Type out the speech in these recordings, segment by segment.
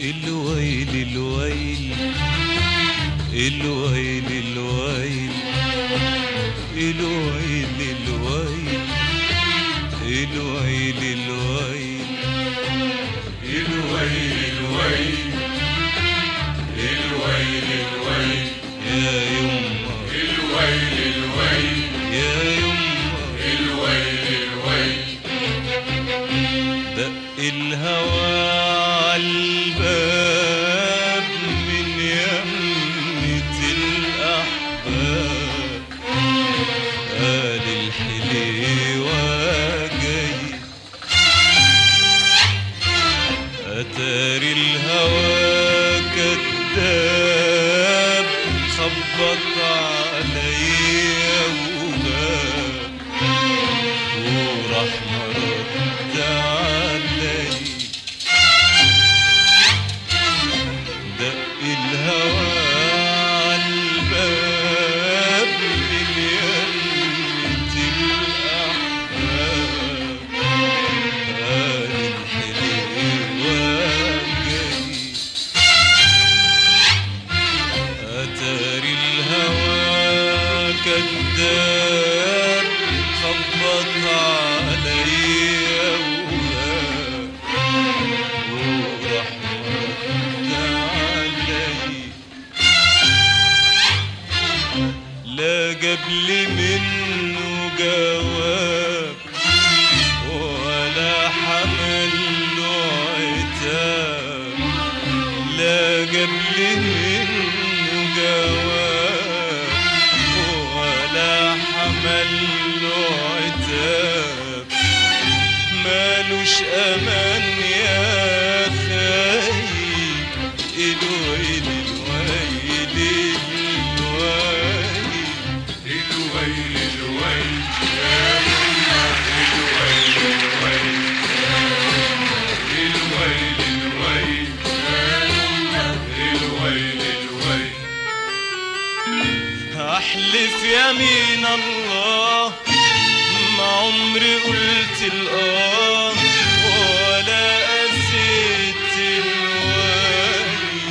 الويل الويل الويل الويل الويل الويل الويل الويل الويل الويل الويل الويل يا يما الويل الويل يا يما الويل الويل دق الهوى عالباب من يمة الأحباب قال الحليوة جاي أتاري الهوى كذاب خبط عليا وغاب وراح مرد علي دق الهوى عالباب من يمة الأحباب قال الحليوة جاي أتاري الهوى كذاب خبط عليا وغاب وراح مرد علي لا جابلي منه جواب ولا حمل له عتاب لا جابلي منه جواب ولا حمل له عتاب مالوش امان يا خايب الويل الويل الويل الويل الويل يا يما الويل الويل الويل الويل يا يما الويل الويل احلف يمين الله ما عمري قلت الاه ولا قسيت الوالي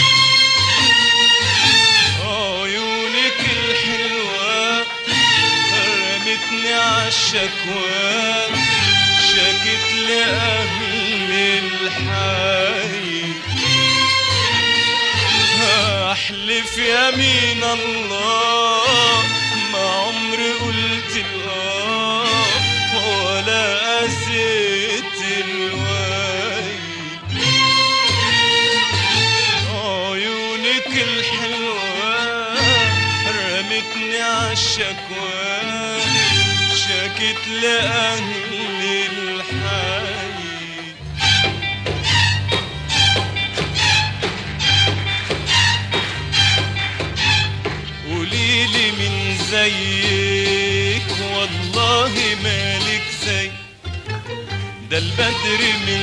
عيونك الحلوة رمتني عالشكوى شكت لأهل الحي احلف يمين الله ما عمري قلت الاه ولا قسيت الواي عيونك الحلوة رمتني عالشكوى شكت لأهل الحي قوليلي من زيك والله مالك زي ده البدر من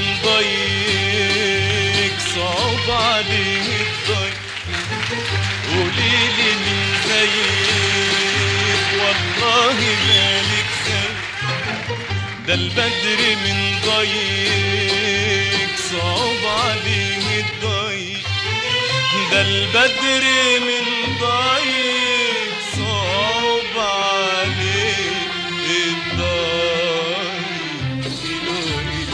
ضيق صعب عليه الضيق قوليلي من زيك والله مالك زي ده البدر من ضيق صعب عليه الضيق ده البدر من ضيق صعب عليه الضيق الويل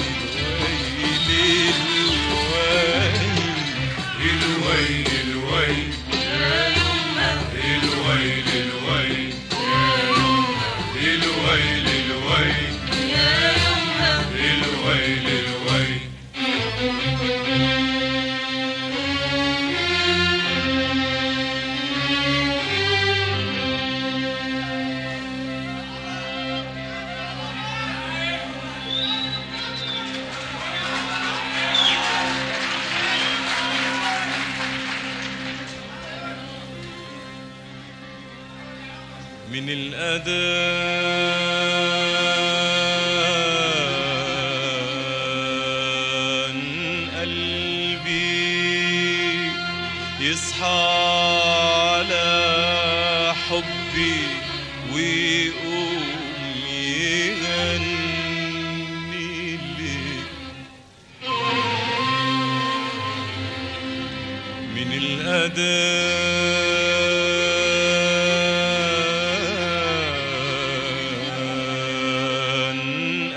الويل الويل الويل الويل يا يما الويل الويل يا يما الويل الويل يا يما الويل الويل من الأذان قلبي يصحى على حبي ويقوم يغني لي من الأذان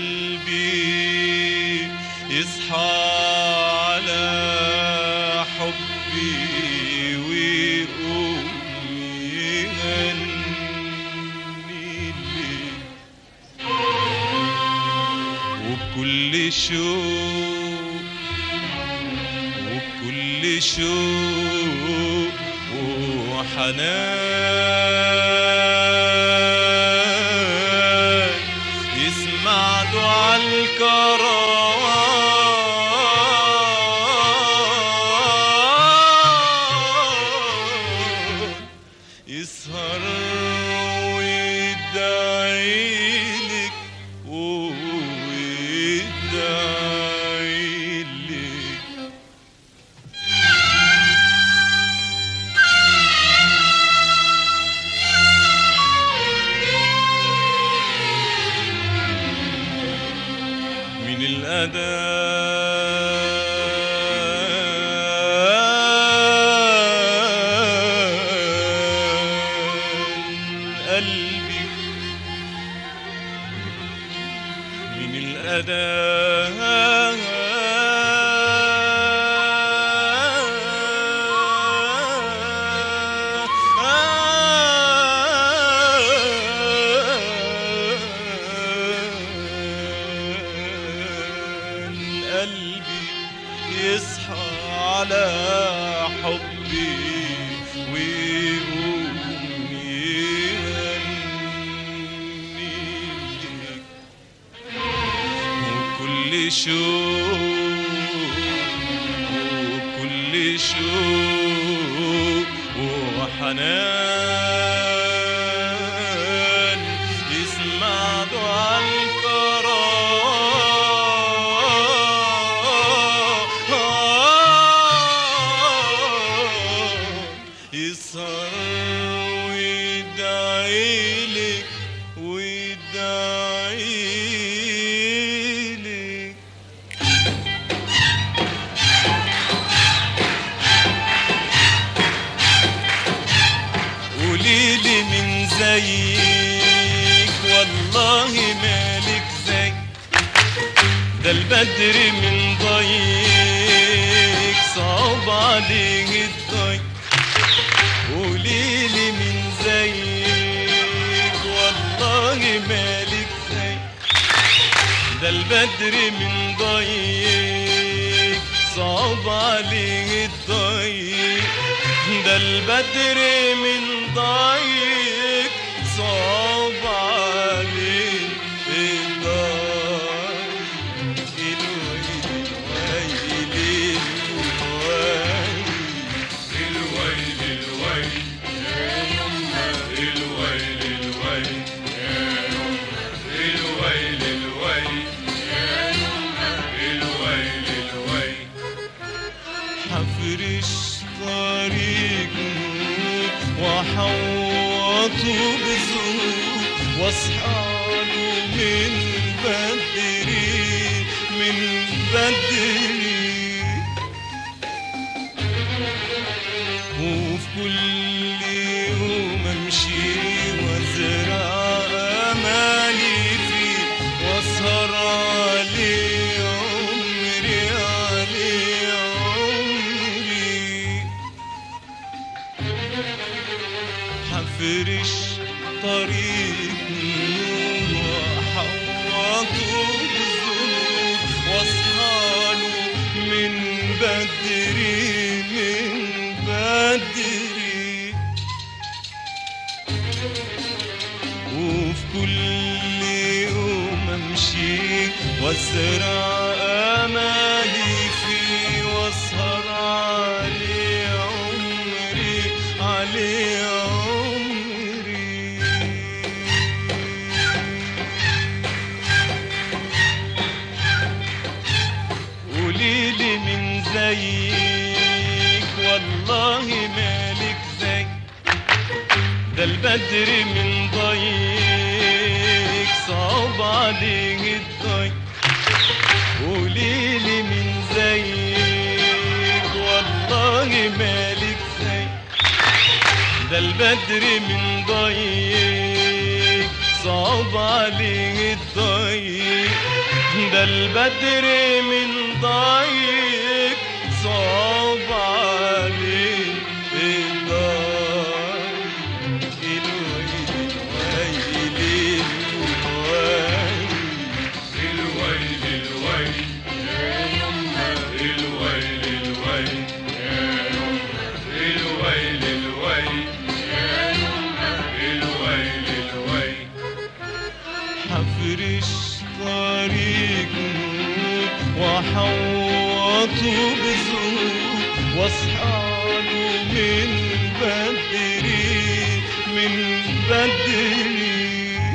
قلبي يصحى على حبي ويقوم يغني لي وبكل شوق وبكل شوق وحنان يسمع دعاء الكروان يسهر ويدعيلك ويدعيلك من الأذان قلبي من الأذان قلبي يصحى على حبي ويقوم يغني لك وكل شوق وكل شوق وحنان يسمع دعاء الكرام يسهر ويدعيلك ويدعيلك قوليلي من زيك والله مالك زي ده البدر من ضيق صعب عليه الضيق قوليلي من زيك والله مالك زي ده البدر من ضيق صعب عليه الضيق ده البدر من ضيق صعب عليه الضيق الويل الويل الويل الويل الويل يا يما الويل الويل يا يما الويل الويل يا يما الويل الويل حفرش طريق وحوطه بزهور واصحاله من بدري من بدري وفي كل يوم امشي وازرع امالي فيه واسهر عليه عمري عليه عمري حفرش طريق وحوطه بذنوب واصحاله من بدري من بدري وفي كل يوم امشي وازرع امالي فيه واسهر عليه عمري عليه عمري قوليلي من زيك والله مالك زي ده البدر من ضيق صعب عليه الضيق قوليلي من زيك والله مالك البدر من ضيق صعب عليه الضيق ده البدر من ضيق صعب عليه الضيق الويل الويل الويل الويل الويل يا يما الويل الويل يا يما الويل الويل يا يما الويل الويل حفرش طريق وحوطه بذنوب واصحابه من بدري من بدري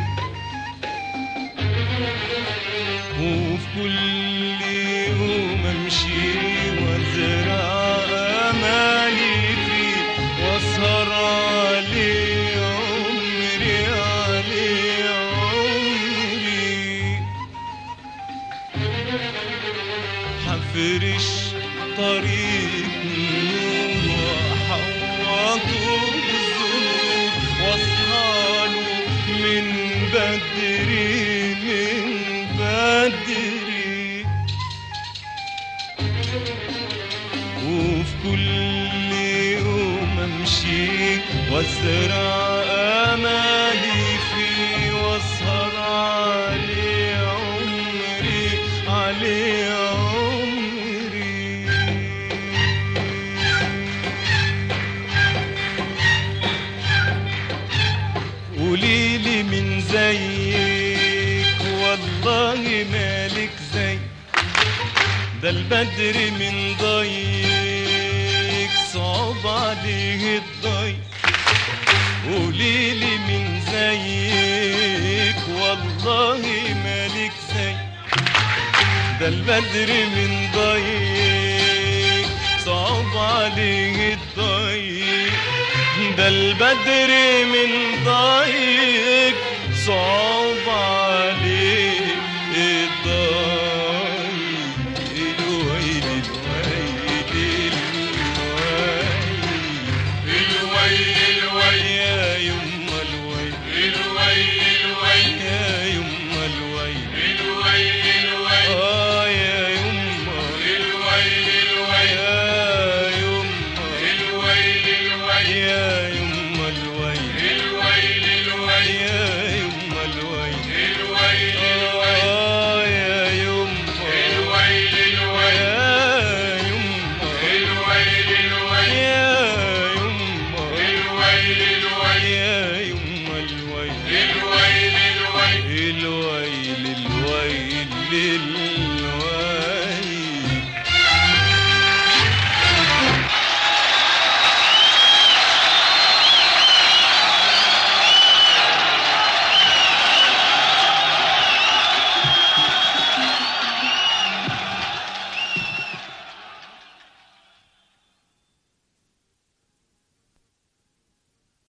وفي كل يوم امشي وازرع امالي فيه واسهر عليه عمري عليه عمري حفرش طريق نور وحوطه بالذنوب واصحاله من بدري من بدري وفي كل يوم امشي وازرع امالي فيه واسهر عليه عمري عليه عمري قوليلي من زيك والله مالك زي ده البدر من ضيق صعب عليه الضيق قوليلي من زيك والله مالك زي ده البدر من ضيق صعب عليه الضيق ده البدر من ضيق صعب